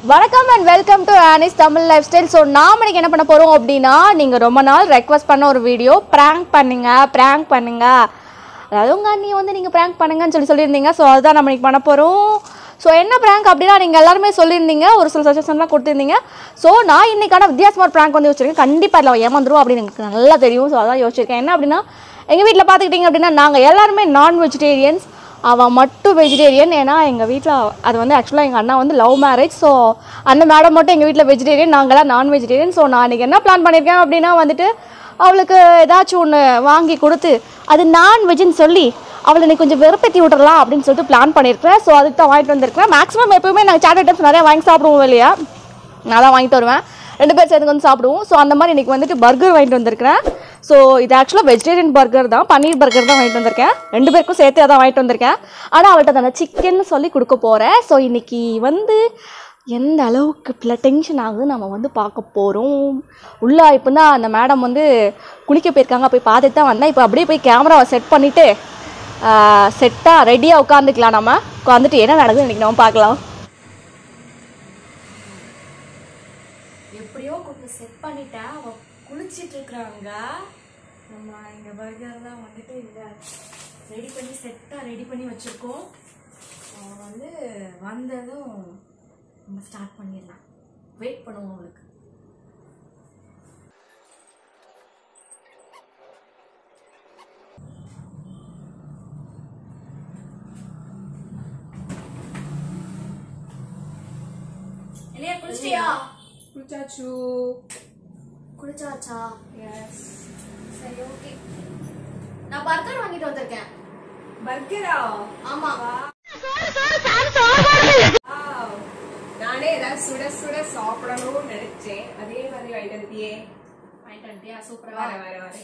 வணக்கம் and welcome to Annie's Tamil lifestyle so நாம் இன்னைக்கு என்ன பண்ண போகிறோம் அப்படின்னா நீங்கள் ரொம்ப நாள் ரெக்வஸ்ட் பண்ண ஒரு வீடியோ ப்ராங்க் பண்ணுங்க ப்ராங்க் பண்ணுங்க அதாவது உங்கள் அண்ணியை வந்து நீங்கள் ப்ராங்க் பண்ணுங்கன்னு சொல்லி சொல்லியிருந்தீங்க ஸோ அதுதான் நம்ம இன்னைக்கு பண்ண போகிறோம் ஸோ என்ன ப்ராங்க் அப்படின்னா நீங்கள் எல்லாருமே சொல்லியிருந்தீங்க ஒரு சில சஜஷன்லாம் கொடுத்துருந்தீங்க ஸோ நான் இன்னைக்கான வித்தியாசமான ப்ராங்க் வந்து யோசிச்சிருக்கேன் கண்டிப்பாக இல்லை ஏமாந்துரும் அப்படின்னு எனக்கு நல்லா தெரியும் ஸோ அதான் யோசிச்சிருக்கேன் என்ன அப்படின்னா எங்கள் வீட்டில் பார்த்துக்கிட்டிங்க அப்படின்னா நாங்கள் எல்லாருமே நான் வெஜிடேரியன்ஸ் அவன் மட்டும் வெஜிடேரியன் ஏன்னா எங்கள் வீட்டில் அது வந்து ஆக்சுவலாக எங்கள் அண்ணா வந்து லவ் மேரேஜ் ஸோ அந்த மேடம் மட்டும் எங்கள் வீட்டில் வெஜிடேரியன் நாங்களாம் நான் வெஜிடேரியன் ஸோ நான் இன்றைக்கி என்ன பிளான் பண்ணியிருக்கேன் அப்படின்னா வந்துட்டு அவளுக்கு ஏதாச்சும் ஒன்று வாங்கி கொடுத்து அது நான் வெஜ்ஜுன்னு சொல்லி அவளை நீ கொஞ்சம் வெறுப்பேற்றி விட்டுறலாம் அப்படின்னு சொல்லிட்டு பிளான் பண்ணியிருக்கேன் ஸோ அதுக்கு தான் வாங்கிட்டு வந்திருக்கேன் மேக்ஸிமம் எப்பவுமே நாங்கள் சாட் ஐட்டம்ஸ் நிறையா வாங்கி சாப்பிடுவோம் இல்லையா நான் தான் வாங்கிட்டு வருவேன் ரெண்டு பேர் சேர்ந்து வந்து சாப்பிடுவோம் ஸோ அந்த மாதிரி இன்றைக்கி வந்துட்டு பர்கர் வாங்கிட்டு வந்திருக்கிறேன் ஸோ இது ஆக்சுவலாக வெஜிடேரியன் பர்கர் தான் பன்னீர் பர்கர் தான் வாங்கிட்டு வந்திருக்கேன் ரெண்டு பேருக்கும் சேர்த்து தான் வாங்கிட்டு வந்திருக்கேன் ஆனால் அவள்கிட்ட அந்த சிக்கன் சொல்லி கொடுக்க போகிறேன் ஸோ இன்னைக்கு வந்து எந்த அளவுக்கு பிள்ளை டென்ஷன் ஆகுது நம்ம வந்து பார்க்க போகிறோம் உள்ளே இப்போ தான் அந்த மேடம் வந்து குளிக்க போயிருக்காங்க போய் பார்த்துட்டு தான் வந்தேன் இப்போ அப்படியே போய் கேமராவை செட் பண்ணிவிட்டு செட்டாக ரெடியாக உட்காந்துக்கலாம் நம்ம உட்காந்துட்டு என்ன நடக்குதுன்னு இன்றைக்கி நம்ம பார்க்கலாம் எப்படியோ கொஞ்சம் செட் பண்ணிட்டேன் அவ குளிச்சிட்டு இருக்கிறாங்க நம்ம இங்க பர்கர்லாம் வந்துட்டு இங்க ரெடி பண்ணி செட்டாக ரெடி பண்ணி வச்சிருக்கோம் அவன் வந்து வந்ததும் நம்ம ஸ்டார்ட் பண்ணிடலாம் வெயிட் பண்ணுவோம் அவளுக்கு இல்லையா குளிச்சிட்டியா குளிச்சாச்சு குளிச்சாச்சா எஸ் சரி ஓகே நான் பர்கர் வாங்கிட்டு வந்திருக்கேன் பர்கரா ஆமா நானே ஏதாவது சுட சுட சாப்பிடணும்னு நினைச்சேன் அதே மாதிரி வாங்கிட்டு வந்துட்டியே வாங்கிட்டு வந்துட்டியா சூப்பரா வர வர வர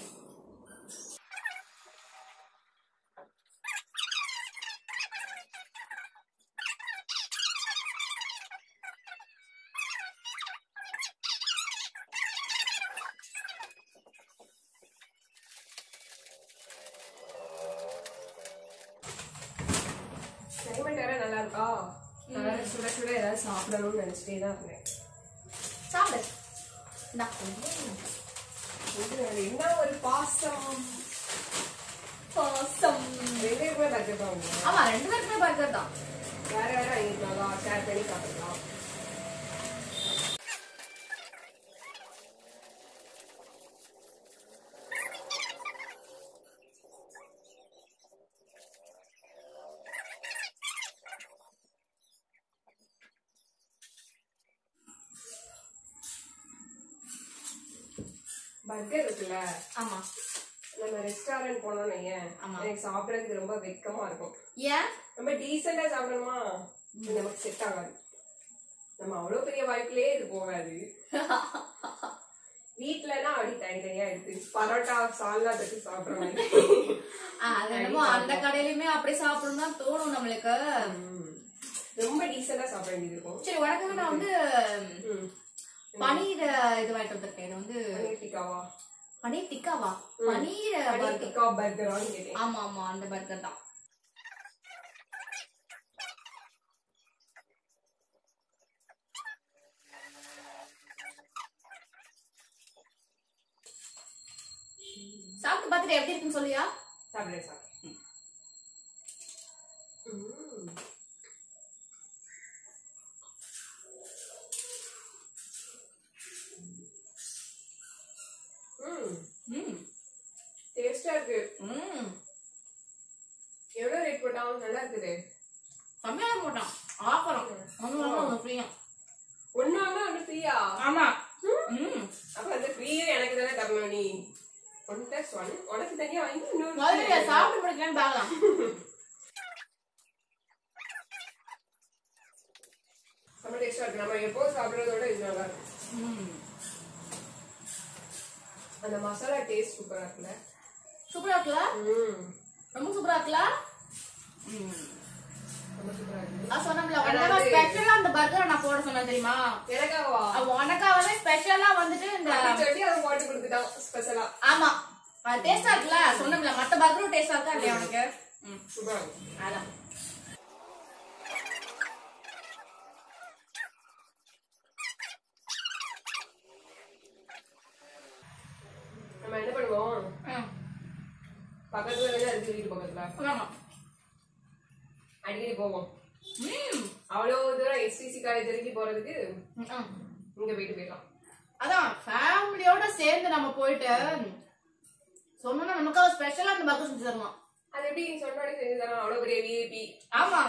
கிளைமேட் வேற நல்லா இருக்கா நான் வேற சுட சுட ஏதாவது சாப்பிடணும்னு நினைச்சிட்டே தான் இருந்தேன் சாப்பிடு இந்தா. இது என்ன ஒரு பாசம் பாசம் ரெண்டு பேருக்குமே பர்கர் தான் வாங்குவோம். ஆமா ரெண்டு பேருக்குமே பர்கர் தான் வேற வேற வாங்கிக்கலாம் ஷேர் பண்ணி சாப்பிடலாம் பர்கர் இருக்குல்ல ஆமா நம்ம ரெஸ்டாரண்ட் போனோம்னு வையேன் ஆமா. எனக்கு சாப்பிடறதுக்கு ரொம்ப வெக்கமா இருக்கும் ஏன் ரொம்ப டீசெண்டா சாப்பிடணுமா இது நமக்கு செட் ஆகாது நம்ம அவ்வளவு பெரிய வாய்ப்புலயே இது போகாது வீட்டுலனா அப்படி தனித்தனியா எடுத்து பரோட்டா சால்னா தட்டி சாப்பிடுற மாதிரி ஆ, அது என்னமோ அந்த கடையிலுமே அப்படி சாப்பிடணும் தான் தோணும் நம்மளுக்கு ம். ரொம்ப டீசெண்டா சாப்பிட வேண்டியது இருக்கும் சரி உனக்கு நான் வந்து ம். பனீர் இது வாங்கிட்டு வந்திருக்கேன் இது வந்து பன்னீர் டிக்காவா பனீர் டிக்காவா பனீர் பன்னீர் பர்கர் டிக்கா பர்கரான்னு கேட்டேன் ஆமா ஆமா அந்த பர்கர் தான் சாப்பிட்டு பார்த்துட்டு எப்படி இருக்குன்னு சொல்லியா சாப்பிடுறேன் சாப்பிடுறேன் ம். ம் ம் டேஸ்டா இருக்கு ம் எவ்வளவு ரேட் போட்டாலும் நல்லா இருக்குது கம்மியாக போட்டான் ஆஃபரம் ஒன்று வாங்க ஒன்று ஃப்ரீயா ஒண்ணு வாங்க ஒண்ணு ஃப்ரீயா ஆமா ம் அப்ப அந்த ஃப்ரீயும் எனக்கு தானே தரணும் நீ ஒன் பிளஸ் ஒன் உனக்கு தனியா வாங்கி இன்னொரு முதல்ல சாப்பிட்டு முடிக்கலான்னு பார்க்கலாம் நம்ம டேஸ்டா இருக்கு நம்ம எப்போ சாப்பிடுறதோட இது நல்லா இருக்கும் ம் அந்த மசாலா டேஸ்ட் சூப்பரா இருக்குல்ல சூப்பரா இருக்குல்ல ம் ரொம்ப சூப்பரா இருக்குல்ல ம் ரொம்ப சூப்பரா இருக்கு நான் சொன்னேன்ல உனக்காக ஸ்பெஷலா அந்த பர்கர் நான் போட சொன்னேன் தெரியுமா எனக்காவா அவ உனக்காகவே ஸ்பெஷலா வந்துட்டு இந்த அப்படி சொல்லி அதை போட்டு கொடுத்துட்டான் ஸ்பெஷலா ஆமா அது டேஸ்டா இருக்குல்ல சொன்னோம்ல மத்த பர்கரும் டேஸ்டா இருக்கா இல்லையா உனக்கு ம் சூப்பரா இருக்கும் அதான் காலேஜ் வீட்டு பக்கத்துல ஆமா அடிக்கடி போவோம் ம் அவ்வளவு தூரம் எஸ்டிசி காலேஜ் வரைக்கும் போறதுக்கு ம். இங்க போயிட்டு போயிடலாம் அதான் ஃபேமிலியோட சேர்ந்து நம்ம போயிட்டு சொன்னோம்னா நமக்கு ஸ்பெஷலா அந்த பக்கம் செஞ்சு தருவான் அது எப்படி நீ சொன்னாலே செஞ்சு தரோம் அவ்வளவு பெரிய விஐபி ஆமா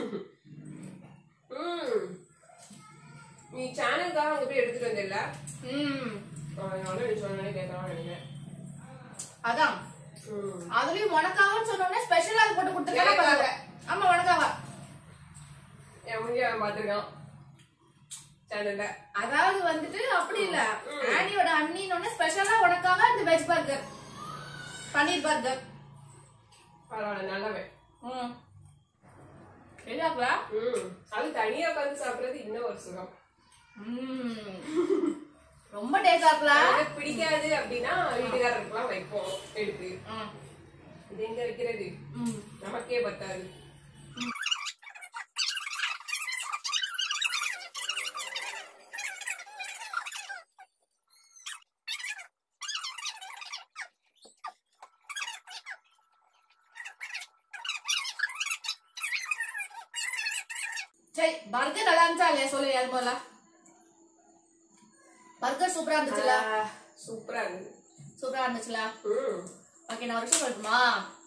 ம் நீ சேனலுக்காக அங்க போய் எடுத்துட்டு வந்தில்ல ம் அதனால நீ சொன்னாலே கேட்கலாம் நினைக்கிறேன் அதான் ம் அதுலயும் உனக்காகன்னு சொன்னோடனே ஸ்பெஷலா அது போட்டு கொடுத்துருக்காங்க எனக்காக. பாருங்க ஆமா உனக்காக என் முடிஞ்ச அவன் பாத்துருக்கான் சேனல்ல அதாவது வந்துட்டு அப்படி இல்ல ஆனியோட அண்ணின்னு ஸ்பெஷலா உனக்காக இந்த வெஜ் பர்கர் பன்னீர் பர்கர் பரவாயில்ல நல்லாவே ம் சரியாக்குல ம் அது தனியா உட்காந்து சாப்பிடுறது இன்னும் ஒரு சுகம் ம் ரொம்ப டேஸ்டா இருக்குல்ல எனக்கு பிடிக்காது அப்படின்னா வீட்டுக்காரருக்குலாம் வைப்போம் எடுத்து ம் இது எங்க வைக்கிறது ம் நமக்கே பத்தாது சரி பர்கர் நல்லா இருந்துச்சா இல்லையா சொல்லு அது முதல்ல பர்கர் சூப்பரா இருந்துச்சுல ஆஹ், சூப்பரா இருந்தது சூப்பரா இருந்துச்சுல ம் ஓகே நான் ஒரு விஷயம் சொல்லட்டுமா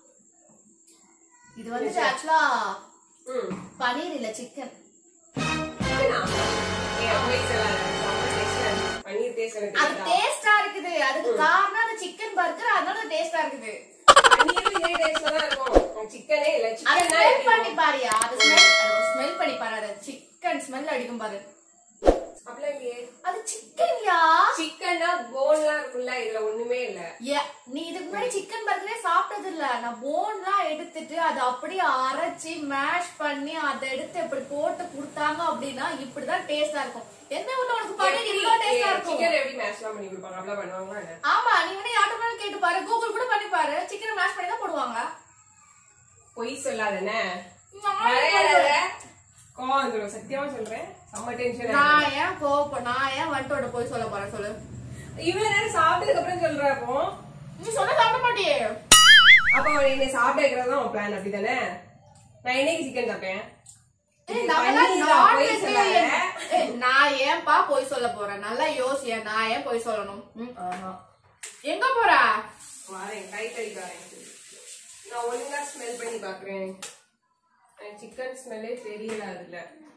இது வந்துட்டு ஆக்சுவலா ம் பனீர் இல்ல சிக்கன் சிக்கனா? ஏய், பொய் சொல்லாத. செம்ம taste ஆ இருக்கு. பன்னீர் taste எனக்கு அது தெரியுதா? டேஸ்டா இருக்குது அதுக்கு காரணம் அது சிக்கன் பர்கர் அதனால டேஸ்டா இருக்குது பன்னீரும் இதே taste ல தான் இருக்கும். சிக்கனே இல்ல. அது சிக்கன்னா ஸ்மெல் எப்படி பண்ணி இருக்கும்? பாரியா அது ஸ்மெல் ஸ்மெல் பண்ணி பாரு அது சிக்கன் ஸ்மெல் அடிக்கும் பாரு அப்படிலாம் இல்லையே. அது சிக்கன்யா சிக்கன்னா bone லாம் இருக்கும்ல, இதுல ஒண்ணுமே இல்ல. நீ இதுக்கு முன்னாடி சிக்கன் பர்கரே சாப்பிட்டது இல்ல நான் போன்லாம் எடுத்துட்டு அதை அப்படியே அரைச்சி மேஷ் பண்ணி அதை எடுத்து இப்படி போட்டு கொடுத்தாங்க அப்படின்னா இப்படிதான் டேஸ்டா இருக்கும் எந்த ஊர்ல உனக்கு பன்னீர் இவ்வளவு டேஸ்டா இருக்கும் சிக்கன் எப்படி mash லாம் பண்ணி கொடுப்பாங்க? அப்படிலாம் பண்ணுவாங்களா என்ன? ஆமா நீ வந்து யார்கிட்ட வேணாலும் கேட்டு பாரு கூகுள் கூட பண்ணி பாரு சிக்கன் மேஷ் பண்ணி தான் போடுவாங்க பொய் சொல்லாத என்ன? நான் விளையாடாத. கோவம் வந்துரும். சத்தியமா சொல்றேன் செம்ம tension ஆ இருக்கு. நான் ஏன் கோவப்ப நான் ஏன் வந்துட்டோட போய் சொல்ல போறேன் சொல்லு இவ்வளவு நேரம் சாப்பிட்டதுக்கு அப்புறம் சொல்ற அப்போ நீ சொன்ன சாப்பிட மாட்டியே அப்ப அவன் என்னை சாப்பிட வைக்கிறது தான் உன் பிளான் அப்படிதானே நான் என்னைக்கு சிக்கன் சாப்பிட்டேன் ஏய், இது நம்மலாம் பன்னீர் தான், பொய் non-veg சொல்லாத. ஏய், நான் ஏன்பா போய் சொல்ல போறேன் நல்லா யோசிய நான் ஏன் போய் சொல்லணும் ம். ஆஹா. எங்க போற வரேன் கை கழுவிட்டு வரேன் நான் ஒழுங்கா ஸ்மெல் பண்ணி பாக்குறேன் சிக்கன் ஸ்மெல்லே தெரியல அதுல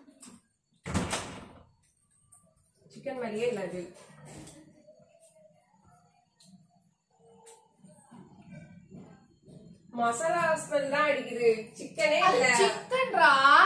சிக்கன் மாதிரியே இல்ல அது மசாலா ஸ்மெல் தான் அடிக்குது சிக்கனே அது இல்ல சிக்கன்ரா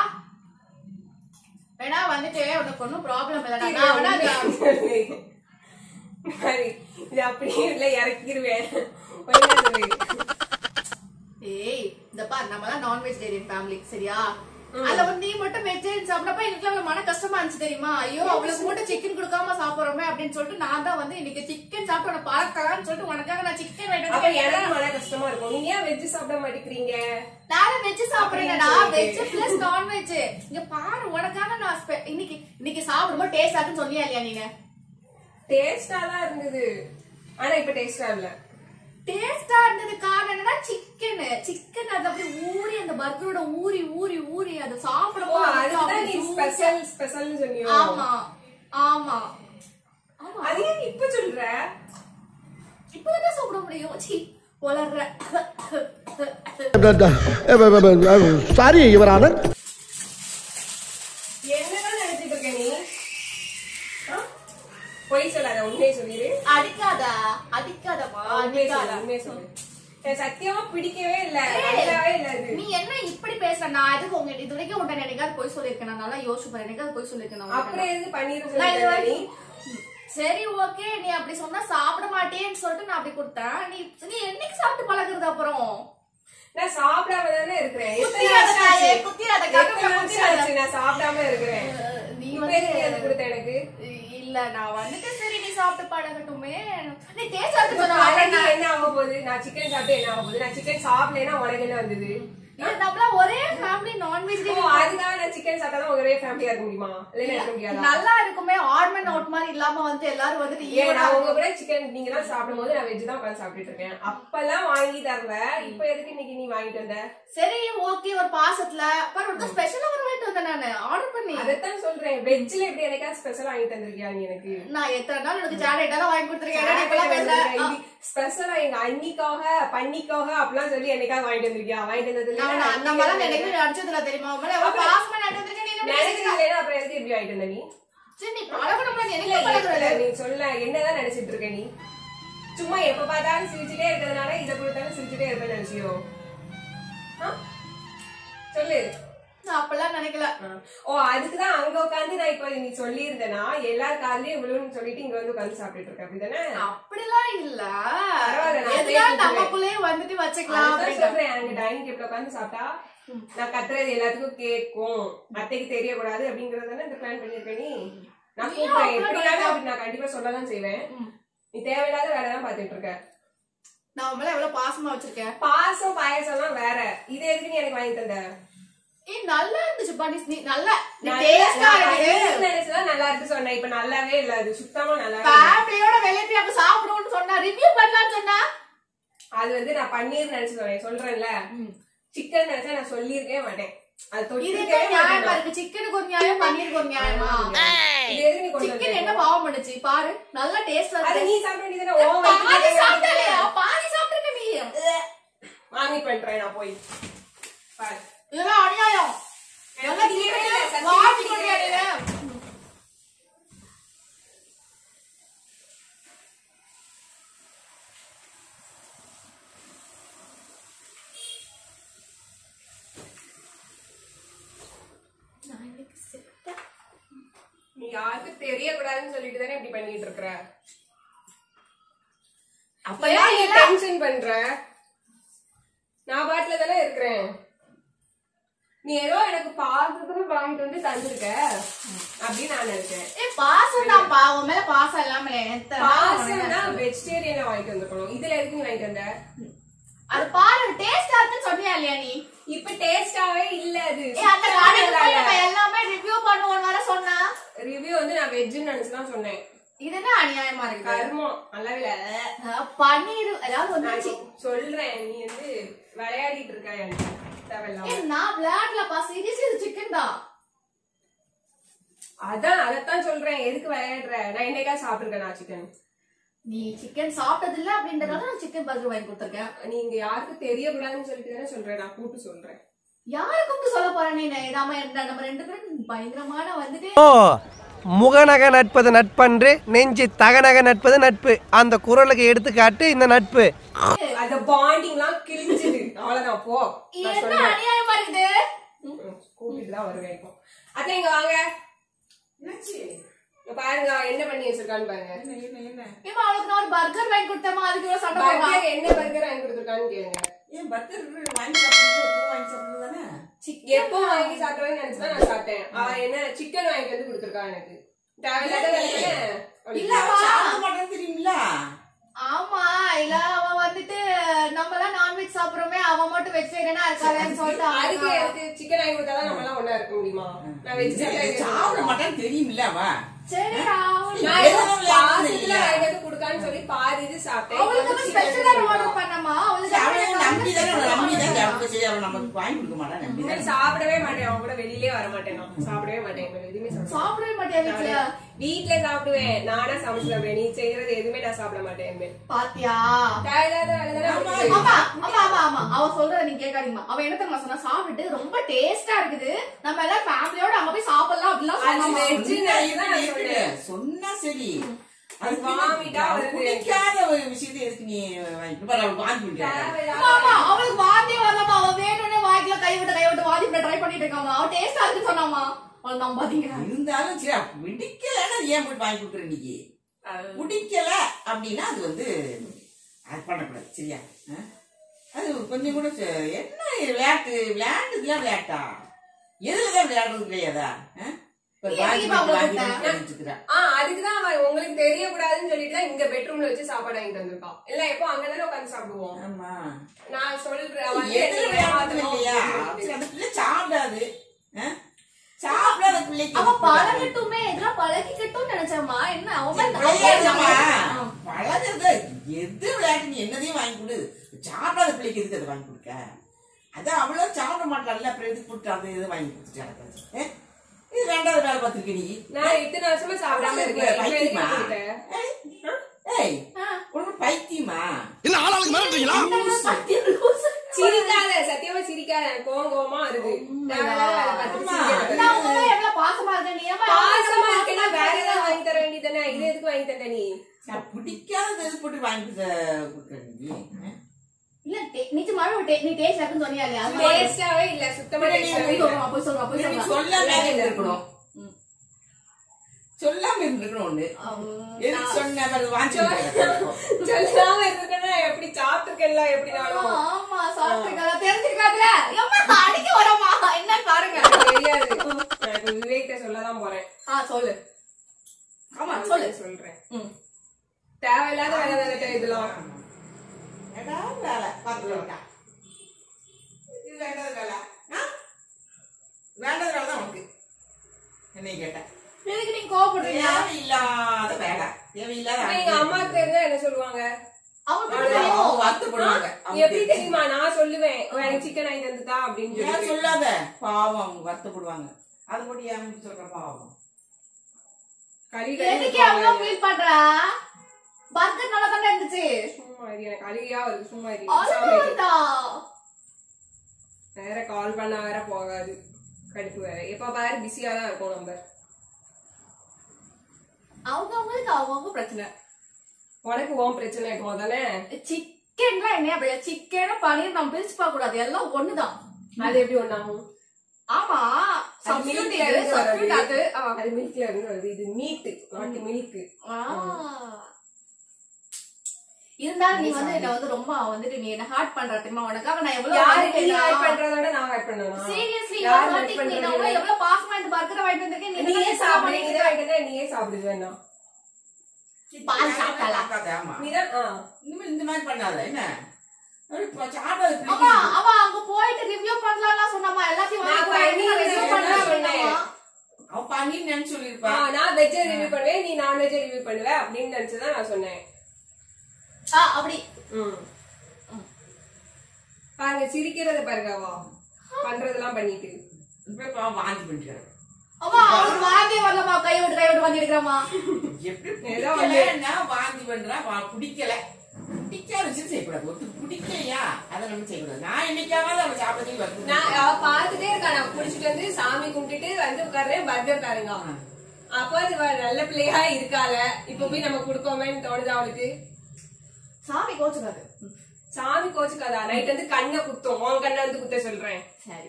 வேணா வந்துட்டு உனக்கு ஒன்னும் ப்ராப்ளம் இல்லடா நான் வேணா அந்த- சரி, இது அப்படியே இல்ல இறக்கிடுவேன் ஒழுங்கா சொல்லு. ஏய் இந்த பார் நம்ம தான் நான் வெஜிடேரியன் ஃபேமிலி சரியா அதுல வந்து நீ மட்டும் வெஜிடேரியன் சாப்பிட்டப்ப எனக்கு அவ்வளவு மன கஷ்டமா இருந்துச்சு தெரியுமா ஐயோ அவளுக்கு மட்டும் சிக்கன் கொடுக்காம சாப்பிடுறோமே அப்படின்னு சொல்லிட்டு நான் தான் வந்து இன்னைக்கு சிக்கன் சாப்பிட்டு உன பார்க்கலாம்னு சொல்லிட்டு உனக்காக நான் சிக்கன் அப்ப வேணும் எனக்கு மன கஷ்டமா இருக்கும் நீங்க ஏன் வெஜ் சாப்பிட மாட்டேங்கிறீங்க நானும் வெஜ் சாப்பிடுறேன்டா அப்படின்னு வெஜ் சொல்லிட்டு. பிளஸ் நான்வெஜ் இங்க பாரு உனக்காக நான் spe- இன்னைக்கு இன்னைக்கு சாப்பிடும்போது டேஸ்ட் ஆகுன்னு சொன்னியா இல்லையா நீங்க டேஸ்டா தான் இருந்தது ஆனா இப்ப டேஸ்டா இல்ல டேஸ்டா இருந்தது காரணம் என்னன்னா சிக்கன் சிக்கன் அது அப்படி ஊறி அந்த பர்கரோட ஊறி ஊறி ஊறி அதை ஓ சாப்பிடும்போது அதுதான் அப்படி நீ juicy- ஸ்பெஷல் ஸ்பெஷல்னு சொன்னியோ ஆமா ஆமா ஆமா அது ஏன் இப்ப சொல்ற இப்பதானே சாப்பிட முடியும் சி வளர்ற சாரி யுவர் என்னதான் நினைச்சிட்டு இருக்க நீ ஆ? பொய் சொல்லாத உண்மையை சொல்லிடு அடிக்காதா அடிக்காதமா உண்மையை சொல்லு அடிக்காத உண்மையை சொல்லு எனக்கு சத்தியமா பிடிக்கவே இல்ல ஏய், நல்லாவே இல்ல அது நீ என்ன இப்படி பேசுற நான் எதுக்கு உங்க இது வரைக்கும் உன்ட்ட என்னைக்காவது போய் சொல்லிருக்கேன் நான் நல்லா யோசிச்சு பாரு என்னைக்காவது போய் சொல்லிருக்கேன் நான் உன்கிட்ட. அப்புறம் எது பன்னீர் நான் இது சொல்லி நீ வரைக்கும் சரி ஓகே நீ அப்படி சொன்னா சாப்பிட மாட்டேன்னு சொல்லிட்டு நான் அப்படி கொடுத்தேன் நீ நீ என்னைக்கு சாப்பிட்டு பழகுறது அப்புறம் நான் சாப்பிடாம தானே இருக்கிறேன் எத்தனை குத்திராத வருஷம் தாயே, ஆச்சு? குத்திராத, எத்தனை கருப்பை வருஷம் குத்திராத. ஆச்சு நான் சாப்பிடாம இருக்கிறேன் நீ இப்ப வந்து எதுக்கு அது கொடுத்த எனக்கு இல்ல நான் வந்துட்டு சரி நீ சாப்பிட்டு பழகட்டுமே நீ டேஸ்ட் ஆகுது இப்ப சொன்ன already என்ன ஆக போகுது நான் சிக்கன் சாப்பிட்டு என்ன ஆக போகுது நான் சிக்கன் சாப்பிடலைன்னா உனக்கு என்ன வந்தது இது நம்மள ஒரே ஃபேமிலி நான்வெஜ் ஓ அதுக்காக நான் சிக்கன் சாப்பிட்டா தான் ஒரே ஃபேமிலியா இருக்க முடியுமா இல்லைன்னா இருக்க முடியாதா நல்லா இருக்குமே ஆர்மன் அவுட் மாதிரி இல்லாம வந்து எல்லாரும் வந்துட்டு ஏன் ஈவனா நான் உங்க கூட சிக்கன் நீங்க எல்லாம் சாப்பிடும் போது நான் வெஜ் தான் உட்காந்து சாப்பிட்டுட்டு இருக்கேன் அப்பெல்லாம் வாங்கி தரல இப்ப எதுக்கு இன்னைக்கு நீ வாங்கிட்டு வந்த சரி ஓகே ஒரு பாசத்துல பாரு ஒரு ஸ்பெஷலா ஒரு வாங்கிட்டு வந்தேன் நானு ஆர்டர் பண்ணி அதைத்தான் சொல்றேன் வெஜ்ல எப்படி எனக்கா ஸ்பெஷலா வாங்கி தந்திருக்கியா நீ எனக்கு நான் எத்தனை நாள் எனக்கு ஜானேட்டா தான் வாங்கி கொடுத்துருக்கேன் இப்பெல்லாம் பேசுறேன் ஸ்பெஷலா எங்க அன்னிக்காக பன்னிக்காக அப்படிலாம் சொல்லி என்னைக்காவது வாங்கிட்டு வந்திருக்கியா வாங்கிட்டு வந்தது நான் இல்ல? அந்த மாதிரி நினைக்கவே நடிச்சதுல தெரியுமா உன் மேல எவ்வளவு பாசமா நடந்து வந்திருக்கேன் நீ என்ன நினைச்சது இல்லைன்னா அப்புறம் எதுக்கு இப்படி வாங்கிட்டு வந்த நீ சரி நீ பழகணும்ல நீ இல்ல, எனக்கு பழகுறல இல்ல, நீ சொல்ல என்னதான் நினைச்சிட்டு இருக்க நீ சும்மா எப்ப பார்த்தாலும் சிரிச்சுட்டே இருக்கிறதுனால இதை கொடுத்தாலும் சிரிச்சுட்டே இருப்பேன்னு நினைச்சியோ ஆ? சொல்லு நான் அப்பெல்லாம் நினைக்கல ஆ. ஓ அதுக்குதான் அங்க உட்காந்து நான் இப்ப நீ சொல்லியிருந்தேனா எல்லா காலையும் இவ்வளவுன்னு சொல்லிட்டு இங்க வந்து உட்காந்து சாப்பிட்டுட்டு இருக்க அப்படிதானே அப்படிலாம் இல்ல பரவாயில்ல, நான் எதுனா பேசிக்கிறேன். நமக்குள்ளேயே வந்துட்டு வச்சுக்கலாம் அதுதான் அப்படின்னு சொல்றேன் அங்க டைனிங் டேபிள் உட்காந்து சாப்பிட்டா நான் கத்துறது எல்லாத்துக்கும் கேட்கும் அத்தைக்கு தெரியக்கூடாது அப்படிங்கறது தானே இந்த பிளான் பண்ணிருக்க நீ நான் நீ கூப்பிடுறேன் அவ்வளவு எப்படியாவது அப்படி நான் கண்டிப்பா சொல்லதான் செய்வேன் நீ தேவையில்லாத வேலை தான் பாத்துட்டு இருக்க நான் உன் மேல எவ்வளவு பாசமா வச்சிருக்கேன் பாசம் பாயசம்லாம் வேற இது எதுக்கு நீ எனக்கு வாங்கி தந்த ஏய் நல்லா இருந்துச்சு பாட்டி நீ நல்லா நீ நான் டேஸ்டா நான் இருக்குது பண்ணிருந்தேன்னு நினைச்சுதான் நல்லா இருக்கு சொன்னேன் இப்ப நல்லாவே இல்ல அது சுத்தமா நல்லா இல்ல. ஃபேமிலியோட வெளியே போய் அப்ப சாப்பிடணும்னு சொன்னா ரிவ்யூ பண்ணலாம்னு சொன்னா அது வந்து நான் பன்னீர் நினைச்சு சொன்னேன் சொல்றேன்ல சிக்கன் நினைச்சா நான் சொல்லியிருக்கவே மாட்டேன் அது இது தொட்டிருக்கவே என்ன நியாயமா மாட்டேன் இருக்கு சிக்கனுக்கு ஒரு நியாயம் பன்னீருக்கு ஒரு நியாயமா இது எதுக்கு நீ கொண்டு சிக்கன் வந்த? என்ன பாவம் பண்ணுச்சு பாரு நல்லா டேஸ்டா அது இருக்கு நீ சாப்பிட வேண்டியதுதானே? உன் வயித்துக்கு பாதி தேவையானது சாப்பிட்டலையா பாதி சாப்பிட்டுருக்க நீ வாங்கி பண்றேன் நான் போய் பாரு. இதெல்லாம் அநியாயம் நல்லா எனக்கு சிக்கன் தெரியல, சத்தியமா வாங்கி தெரியல. கொண்டு நீ யாருக்கும் தெரியக்கூடாதுன்னு சொல்லிட்டு தானே இப்படி பண்ணிட்டு இருக்கிற அப்பதான் நீ டென்ஷன் பண்ற நான் பாட்டுல தானே இருக்கிறேன் நீ ஏதோ எனக்கு பாக்குறதுக்கு வாங்கிட்டு வந்து தந்திருக்க அப்படின்னு நான் நினைச்சேன் ஏ பாசம் தான் பா உன் மேல பாசம் இல்லாம எத்தனை நாள் பாசம் உனக்கு தான் வெஜிடேரியனை வாங்கிட்டு வந்துக்கணும் இதுல எதுக்கு நீ வாங்கிட்டு வந்த அது பாரு டேஸ்டா இருக்குன்னு சொன்னியா இல்லையா நீ இப்ப டேஸ்டாவே இல்ல அது ஏ அந்த கடைக்கு போய் நம்ம எல்லாமே ரிவ்யூ பண்ணுவோம் வர சொன்னா ரிவ்யூ வந்து நான் வெஜ்னு நினைச்சுதான் சொன்னேன் இது என்ன அநியாயமா இருக்கு கர்மம் நல்லாவே இல்ல அஹ் பன்னீர் ஏதாவது நான் வந்துச்சு இப்போ சொல்றேன் நீ வந்து விளையாடிட்டு இருக்க எனக்கு தேவையில்லாம ஏ நான் விளையாடலப்பா சீரியஸ் இது சிக்கன் தான் அதான் அதத்தான் சொல்றேன் எதுக்கு விளையாடுற நான் என்னைக்கா சாப்பிட்டுருக்கேன் நான் சிக்கன் நீ சிக்கன் சாப்பிட்டது இல்ல அப்படின்றதால நான் சிக்கன் பர்கர் வாங்கி கொடுத்துருக்கேன் நீங்க யாருக்கும் தெரியக்கூடாதுன்னு சொல்லிட்டு தானே சொல்றேன் நான் கூப்பிட்டு சொல்றேன் யாரை கூப்பிட்டு சொல்ல போறேன் நீ நாம ரெண்டு- நம்ம ரெண்டு பேரும் பயங்கரமான வந்துட்டு ஓ முகநக நட்பது நட்பன்று நெஞ்சு தகநக நட்பது நட்பு அந்த குரலுக்கு எடுத்துக்காட்டு இந்த நட்பு அந்த பாண்டிங் எல்லாம் கிழிஞ்சுது அவ்வளவுதான் போ நான் என்ன சொல்றேன் அநியாயமா இருக்குது ம், கூப்பிட்டு தான் வருவேன் இப்போ அதான் இங்க வாங்க இங்க பாருங்க என்ன பண்ணி வச்சிருக்கான்னு பாருங்க ஏமா அவளுக்கு நான் ஒரு பர்கர் வாங்கி கொடுத்தேமா அதுக்கு இவ்வளவு சண்டை போடுறா பர்கர் என்ன பர்கர் வாங்கி கொடுத்துருக்கான்னு கேளுங்க ஏன் பர்கர் வாங்கி சாப்பிடுறது எப்பவும் வாங்கி சாப்பிடுறது தானே எப்போ வாங்கி சாப்பிடுவேன்னு நினைச்சுதான் நான் சாப்பிட்டேன் அவ என்ன சிக்கன் வாங்கிட்டு வந்து கொடுத்துருக்கா எனக்கு தேவையில்லாத வேலை இல்ல அவ சாப்பிட மாட்டேன்னு தெரியுமில்ல ஆமா இல்ல அவ வந்துட்டு நம்ம எல்லாம் நான்வெஜ் சாப்பிடுறோமே அவ மட்டும் வெஜிடேரியனா இருக்காளேன்னு சொல்லிட்டு அவ அதுக்கு எனக்கு சிக்கன் வாங்கி கொடுத்தாதான் நம்ம எல்லாம் ஒண்ணா இருக்க முடியுமா நான் வெஜிடேரியன் சாப்பிட மாட்டேன்னு தெரியுமில்ல அவ சரி ராகுல். நான் ஏதோ பாசத்துல வாங்கிட்டு வந்து கொடுக்கான்னு சொல்லி பாதி இது சாப்பிட்டேன் அவளுக்கு வந்து ஸ்பெஷலா ஆர்டர் பண்ணமா அவளுக்கு அவளை நம்பி தானே அவளை நம்பி தான் அவளுக்கு சாப்பிட சரி அவளை நமக்கு வாங்கி கொடுக்க மாட்டா நம்பி நான் தான் சாப்பிடவே மாட்டேன் அவன் கூட வெளியிலே வர மாட்டேன் நான் சாப்பிடவே மாட்டேன் இப்ப எதுவுமே சாப்பிட மாட்டேன். சாப்பிடவே மாட்டியா வீட்ல வீட்ல சாப்பிடுவேன் நானா சமைச்சு சாப்பிடுவேன் நீ செய்யறது எதுவுமே நான் சாப்பிட மாட்டேன் இனிமேல். பாத்தியா தேவையில்லாத வேலை தானே ஆமா, அவளுக்கு ஆமா ஆமா ஆமா ஆமா அவ சொல்றத நீங்க கேட்காதீங்கம்மா அவ என்ன தெரியுமா சொன்னா சாப்பிட்டு ரொம்ப டேஸ்டா இருக்குது நம்ம எல்லாம் ஃபேமிலியோட அங்க போய் சாப்பிடலாம் அப்படிலாம் அது சொன்னாமா. veg நினைச்சு தான் நான் இருக்குது. சொல்றேன். சொன்னா சரி அது வாமிட்டா வருது. பிடிக்காத ஒரு விஷயத்தை எதுக்கு நீ வாங்கி பாரு, அவளுக்கு வாங்கி கொடுக்காத. ஆமா, ஆமா, அவளுக்கு வாந்தியே வரலாமா அவ வேணும்னே வாய்க்குல கை விட்டு கை விட்டு வாதி ட்ரை பண்ணிட்டு இருக்காமா அவ டேஸ்டா இருக்குன்னு சொன்னாமா அவள் நம்பாதீங்க இருந்தாலும் சரி அவ பிடிக்கலன்னா அது ஏன் போய் வாங்கி கொடுக்குற இன்னைக்கு பிடிக்கல அப்படின்னா அது வந்து அது பண்ணக்கூடாது சரியா ஆ? அது கொஞ்சம் கூட ச- என்ன விளையாட்டு விளையாட்டுக்குலாம் விளையாட்டா எதுலதான் விளையாடுறது கிடையாதா ஆ? இப்ப நீ வாங்கி எதுக்கு இப்ப அவளை வாங்கி கூப்பிட்ட? வாங்கி வாங்கிட்டு இருக்கிறா. ஆ அதுக்குதான் அவன் உங்களுக்கு தெரியக்கூடாதுன்னு சொல்லிட்டு தான் இங்க பெட்ரூம்ல வச்சு சாப்பாடு வாங்கிட்டு வந்திருக்கான் இல்ல எப்போ அங்கதானே உட்காந்து சாப்பிடுவோம் ஆமா நான் சொல்றேன் அவன் வந்து எதுல என்னை விளையாடுறது ஏமாத்தணும் இல்லையா அப்படின்னு சரி, அந்த பிள்ளை சாப்பிடாது ஆ? சாப்பிடாத பிள்ளைக்கு அவ பழகட்டுமே இதெல்லாம் பழகிக்கட்டும்னு நினைச்சேம்மா என்ன அவன் மேல விளையாடுமா? ஆ. பழகுறது எது விளையாட்டு நீ என்னதையும் வாங்கி கொடு சாப்பிடாத பிள்ளைக்கு எதுக்கு அதை வாங்கி கொடுக்க அதான் அவ்வளவு சாப்பிட மாட்டாள்ல அப்புறம் எதுக்கு கொடுத்து அது இது வாங்கி கொடுத்துட்டு இது வேண்டாத வேலை பார்த்துருக்க நீ நான் இத்தனை வருஷமா சாப்பிடாம இருக்கேன் இப்ப எதுக்கு பைத்தியமா கொடுத்தேன்? ஏய் உனக்கு பைத்தியமா இல்ல ஆளாளுக்கு மிரட்டுறீங்களா சிரிக்காத சத்தியமா சிரிக்காத கோவம் கோவமா இருக்கு தேவையில்லாத வேலை பார்த்துட்டு ஆமா. சிரிக்காத. நான் உங்க மேல எவ்வளவு பாசமா இருக்கேன் நீ ஏம்மா பாசமா இருக்கேன்னா வேற ஏதாவது வாங்கி தர வேண்டியதானே இது எதுக்கு வாங்கி தந்த நீ நான் பிடிக்காத இது போட்டு வாங்கி கொடுத்த- கொடுக்குற நீ ஆ? இல்ல டே- நிஜமாவே ஒரு டே- நீ டேஸ்ட் இருக்குன்னு சொன்னியா இல்லையா அது மாதிரி. டேஸ்டாவே இல்ல சுத்தமா இல்ல, டேஸ்டாவே போய் இல்ல சொல்லுவா, போய் சொல்லுவா, போய் நீ சொல்லுவா. சொல்லாம இருந்திருக்கணும் சொல்லாம இருந்திருக்கணும் ஒண்ணு அவன் எதுக்கு சொன்ன பிறகு வாங்கி கொடுத்த? சொல்லாம இருக்கேன்னா எப்படி சாப்பிட்டுருக்கேன்ல எப்படினாலும் ஆமா சாப்பிட்டுருக்காத தெரிஞ்சிருக்காதுல எம்மா அடிக்க வரமா என்னன்னு பாருங்க தெரியாது எனக்கு விவேக்கிட்ட சொல்லதான் போறேன் ஆ சொல்லு ஆமா சொல்லு சொல்றேன் ம். தேவையில்லாத வேலை தானே இதெல்லாம் ஏதாவது வேலை பார்த்து வேண்டாம் இது வேண்டாத வேலை ஆ? வேண்டாத வேலை தான் உனக்கு என்னை கேட்டேன் எதுக்கு நீங்க கோவப்படுறீங்க தேவையில்லாத வேலை தேவையில்லாத ஆனா எங்க அம்மாக்கு தெரிஞ்சா என்ன சொல்லுவாங்க அவங்களுக்கு அவங்க தெரியும். வருத்தப்படுவாங்க அவங்க எப்படி தெரியுமா நான் சொல்லுவேன் "ஓ, எனக்கு சிக்கன் வாங்கி தந்துதா அப்படின்னு ஏன் சொல்லி சொல்லாத பாவம் அவங்க வருத்தப்படுவாங்க அது மட்டும் ஏன் சொல்ற பாவம் களி எதுக்கு அவ்வளவு ஃபீல் பண்ற பர்கர் நல்லா தானே இருந்துச்சு சும்மா இரு, எனக்கு அழுகையா வருது சும்மா இரு. அழுகுதா? வேற கால் பண்ணா வேற போகாது கடுப்பு வேற எப்ப பாரு பிஸியா தான் இருக்கும் நம்பர் அவங்க அவங்களுக்கு அவங்க பிரச்சனை உனக்கு ஓன் பிரச்சனை இருக்கும் அதானே சிக்கன்லாம் என்ன அப்படியா சிக்கன் பன்னீர் நம்ம பிரிச்சு பார்க்க கூடாது எல்லாம் ஒண்ணுதான் அது எப்படி ஒண்ணாகும் ஆமா அது substitute milk ல இது, இருந்து substitute வர்றது. அது ஆ. அது மில்க்ல இருந்து வருது இது மீட் நாட்டு மில்க் ஆ. இருந்தாலும் நீ வந்து என்ன வந்து ரொம்ப வந்துட்டு நீ என்ன ஹார்ட் பண்ற தெரியுமா உனக்காக நான் எவ்வளவு யாரு நீ ஹைட் பண்ணிட்டேனா? பண்றதோட நான் ஹைட் பண்ணணும் Seriously, யார் ஒரு hurt வாட்டிக்கு நீ பண்றது? நான் உன்னை எவ்வளவு பாசமா இந்த burger அ வாங்கிட்டு வந்திருக்கேன், நீ நீயே இதெல்லாம் சாப்பிடு பண்ணிட்டு நீ இருக்க. வாங்கிட்டு நீயே சாப்பிடு வேணாம் பால் சாப்பிட்டாளா? சாப்பிடாத, ஆமா நீதான் ஆ. இனிமேல் இந்த மாதிரி பண்ணாத என்ன ஒரு ப- சாப்பிடாத அம்மா, பிள்ளைக்கு அவ அங்க போயிட்டு review பண்ணலாம்லாம் சொன்னாம்மா, எல்லாத்தையும் வாங்கி நான் போய் பண்ணி review review பண்ணலாம் பண்ணேன். சொன்னாம்மா. அவ பன்னீர் நினைச்சு ஆ, சொல்லிருப்பா நான் வெஜ் ரிவ்யூ பண்ணுவேன் நீ நான்வெஜ் ரிவ்யூ பண்ணுவ அப்படின்னு நினைச்சுதான் நான் சொன்னேன் ஆ, அப்படி ம். பாருங்க சிரிக்கிறத பாருங்க அவ பண்றதெல்லாம் பண்ணிட்டு இப்ப பாவம் வாந்தி பண்ணிட்டாரு அம்மா, அவளுக்கு வாந்தியே வரலம்மா, கை விட்டு கை விட்டு வாந்தி எடுக்கிறம்மா. எப்படி ஏதோ பிடிக்கலன்னா வாந்தி பண்றா வா- பிடிக்கல பிடிக்காத விஷயம் செய்யக்கூடாது ஒருத்தர் பிடிக்கலையா அதை நம்ம செய்யக்கூடாது நான் என்னைக்காவது அவன் சாப்பிடறதுக்கு வருது நான் அவ பாத்துட்டே இருக்கா நான் குடிச்சிட்டு வந்து சாமி கும்பிட்டுட்டு வந்து உட்கார்றேன் பர்கர் பாருங்க அப்போ அது இவ நல்ல பிள்ளையா இருக்கால இப்ப போய் நம்ம குடுக்கோமேன்னு தோணுது அவளுக்கு சாமி கோச்சுக்காது. சாமி கோச்சுக்காதா நைட் வந்து கண்ணை குத்தும் உன் கண்ணை வந்து குத்த சொல்றேன் சரி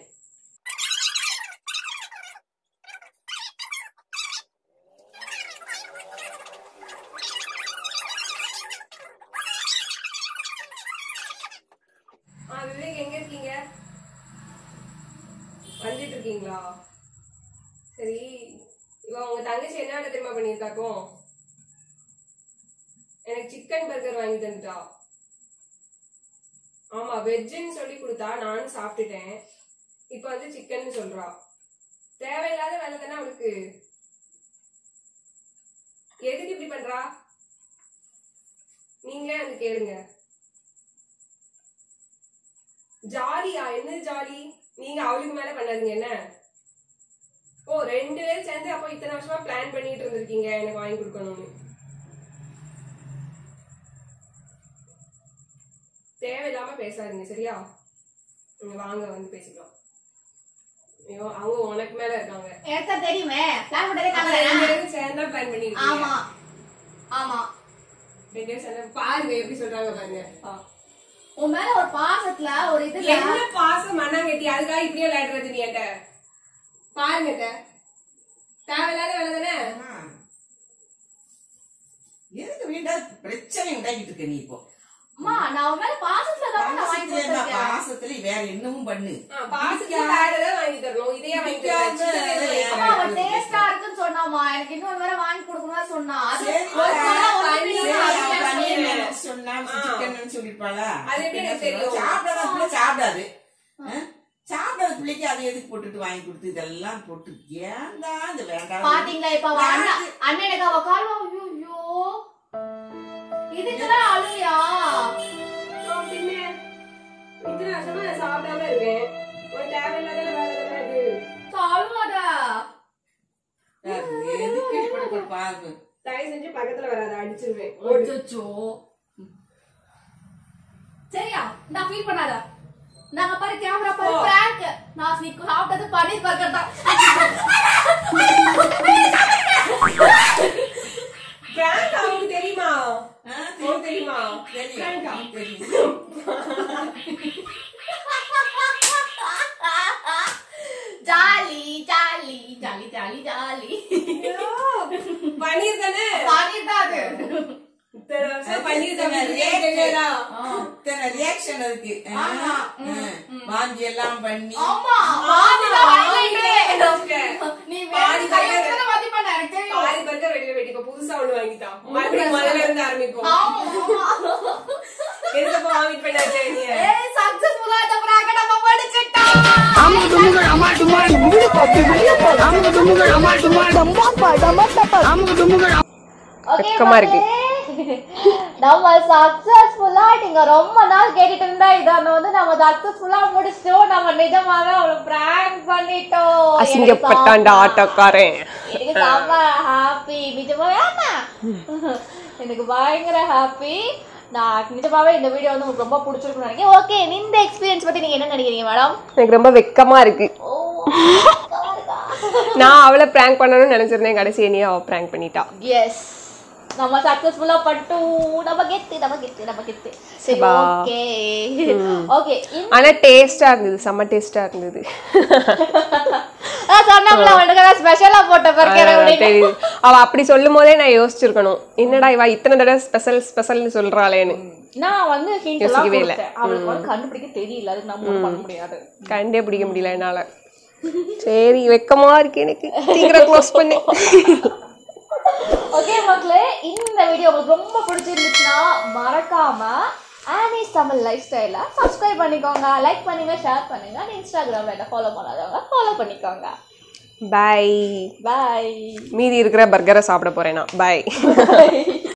ஆ விவேக் எங்க இருக்கீங்க வந்துட்டு இருக்கீங்களா சரி இவ உங்க தங்கச்சி என்ன வேலை தெரியுமா பண்ணியிருக்காக்கும் எனக்கு சிக்கன் பர்கர் வாங்கி தந்துட்டா ஆமா வெஜ்ஜுன்னு சொல்லி கொடுத்தா நானும் சாப்பிட்டுட்டேன் இப்ப வந்து சிக்கன் சொல்றா தேவையில்லாத வேலை தானே அவளுக்கு எதுக்கு இப்படி பண்றா நீங்களே வந்து கேளுங்க ஜாலியா என்ன ஜாலி நீங்க அவளுக்கு மேல பண்ணாதீங்க என்ன ஓ ரெண்டு பேரும் சேர்ந்து அப்போ இத்தனை வருஷமா பிளான் பண்ணிட்டு இருந்திருக்கீங்க எனக்கு வாங்கி கொடுக்கணும்னு தேவையில்லாம பேசாதீங்க சரியா நீங்க வாங்க வந்து பேசிக்கலாம் ஐயோ அவங்க உனக்கு மேல இருக்காங்க எனக்கு தான் தெரியுமே பிளான் பண்ணதே அப்ப ரெண்டு காரணம் பேரும் சேர்ந்தா பிளான் பண்ணிருக்கீங்க ஆமா ஆமா ரெண்டு பேரும் சேர்ந்தா பாருங்க எப்படி சொல்றாங்க பாருங்க ஆ. உன் மேல ஒரு பாசத்துல ஒரு இதுல என்ன பாசம் மண்ணாங்கட்டி அதுக்காக இப்படியே விளையாடுறது நீ என்கிட்ட பாருங்க அத்தை. தேவையில்லாத வேலை தானே எதுக்கு வீண்டா பிரச்சனை உண்டாக்கிட்டு இருக்க நீ இப்போ அம்மா நான் உன் மேல பாசத்துல தான் நான் வாங்கி பாசத்துல இருந்தா கொடுத்துருக்கேன் பாசத்துல வேற என்னமும் பண்ணு ஆ, பாசத்துக்கு வேற ஏதாவது வாங்கி தரணும் இதையே வாங்கி தரணும் சிக்கன் எதுவும் வாங்கி அம்மா தரணும். அவன் டேஸ்டா இருக்குன்னு சொன்னாமா எனக்கு இன்னொரு வேற வாங்கி கொடுக்கணும் சொன்னா அது சரி, ஒரு நாளா ஒண்ணு பண்ணி பிடிக்கல, சரி, அது அவன் ஏன் பன்னீர் சொல்றேன்? வேணும்னு சொன்னா சிக்கன் சொல்லிருப்பாளா அது எப்படி எனக்கு தெரியும்? சாப்பிடாத பிள்ளை சாப்பிடாது ஆ? சாப்பிடாத பிள்ளைக்கு அதை எதுக்கு போட்டுட்டு வாங்கி கொடுத்து இதெல்லாம் போட்டு ஏன்டா இது வேண்டாம் பாத்தீங்களா இப்ப அவ அண்ணா அண்ணனுக்கு அவ கால் ஐயோ இதுக்குதான் அழுவியா ஆ, பின்ன இத்தனை வருஷமா நான் சாப்பிடாம இருக்கேன் உன் தேவையில்லாத வேலை தானே இது அழுவாத எதுக்கு இப்படி கொடுப்பாங்க தயவு செஞ்சு பக்கத்துல வராத அடிச்சிருவேன் அச்சோ சரியா நான் ஃபீல் பண்ணாத நாங்க பாரு கேமரா பாரு பிராங்க் நான் நீ சாப்பிட்டது பன்னீர் பர்கர் தான் பிராங்க் அவனுக்கு தெரியுமா ஆ, உனக்கு தெரியுமா தெரியும் தெரியும் jolly jolly jolly jolly jolly paneer தானே பன்னீர் தான் அது இத்தனை வருஷம் பன்னீர் இத்தனை சாப்பிட்டு reaction. தெரியாதா? இத்தனை ரியாக்ஷன் அதுக்கு ஆ, ஆமா. ஆ. வாந்தி எல்லாம் பண்ணி ஆமா பாதி தான் வாங்கிட்டே வாங்கிட்டே. இருக்கேன். நீ பாதி வேற burger. கையில தான் வாதி பண்ண எனக்கு தெரியும் பாதி பர்கர் வெளியில வெட்டி இப்ப புதுசா ஒண்ணு வாங்கிட்டான் மறுபடியும் முதல்ல இருந்து ஆரம்பிப்போம் ஆமா எதுக்கு வாமிட் பண்ணாச்சு நீ ஏய் சக்சஸ்ஃபுல்லா இந்த பிராங்க நம்ம படிச்சிட்டோம் அமுக்கு டுமுக்கு அம்மா டுமா அமுக்கு டுமுக்கு அம்மா டுமா அமுக்கு டுமுக்கு வெக்கமா இருக்கு நம்ம சக்சஸ்ஃபுல்லா நீங்க ரொம்ப நாள் கேட்டுட்டு இருந்தா இத வந்து நம்ம சக்சஸ்ஃபுல்லா முடிச்சிட்டோம் நம்ம நிஜமாவே அவளை பிராங்க் பண்ணிட்டோம் அசிங்கப்பட்டாண்ட ஆட்டோக்காரன் எனக்கு செம்ம ஹாப்பி நிஜமாவே ஆமா எனக்கு பயங்கர ஹாப்பி நான் நிஜமாவே இந்த வீடியோ வந்து உங்களுக்கு ரொம்ப பிடிச்சிருக்கும்னு நினைக்கிறேன் ஓகே இந்த எக்ஸ்பீரியன்ஸ் பத்தி நீங்க என்ன நினைக்கிறீங்க மேடம் எனக்கு ரொம்ப வெக்கமா இருக்கு ஓ நான் அவளை பிராங்க் பண்ணணும்னு நினைச்சிருந்தேன் கடைசி நீ அவ பிராங்க் பண்ணிட்டா எஸ் நம்ம சக்சஸ்ஃபுல்லா பட்டோம் நம்ம கெத்து நம்ம கெத்து நம்ம கெத்து சரி பா. ஓகே ஓகே ஆனா டேஸ்டா இருந்தது செம்ம டேஸ்டா இருந்தது சொன்னாங்களா அவனுக்கு ஸ்பெஷலா போட்ட பர்கர் அதான் அப்படின்னு தெரியுது அவ அப்படி சொல்லும் போதே நான் யோசிச்சிருக்கணும் என்னடா இவ இத்தனை தடவை ஸ்பெஷல் ஸ்பெஷல்னு சொல்றாளேன்னு நான் வந்து ஹிண்ட் எல்லாம் யோசிக்கவே இல்ல. கொடுத்தேன் அவளுக்கு வந்து கண்டுபிடிக்க தெரியல அதுக்கு நம்ம ஒண்ணும் பண்ண முடியாது கண்டே பிடிக்க முடியல என்னால சரி வெக்கமா இருக்கு எனக்கு சீக்கிரம் க்ளோஸ் பண்ணு ஓகே மக்களே இந்த வீடியோ உங்களுக்கு ரொம்ப பிடிச்சிருந்துச்சுன்னா மறக்காம ஆனிஸ் தமிழ் லைஃப் ஸ்டைல சப்ஸ்கிரைப் பண்ணிக்கோங்க லைக் பண்ணுங்க ஷேர் பண்ணுங்க இன்ஸ்டாகிராம்ல என்ன ஃபாலோ பண்ணாதவங்க ஃபாலோ பண்ணிக்கோங்க பை பாய் மீதி இருக்கிற பர்கரை சாப்பிட போறேன் நான் பை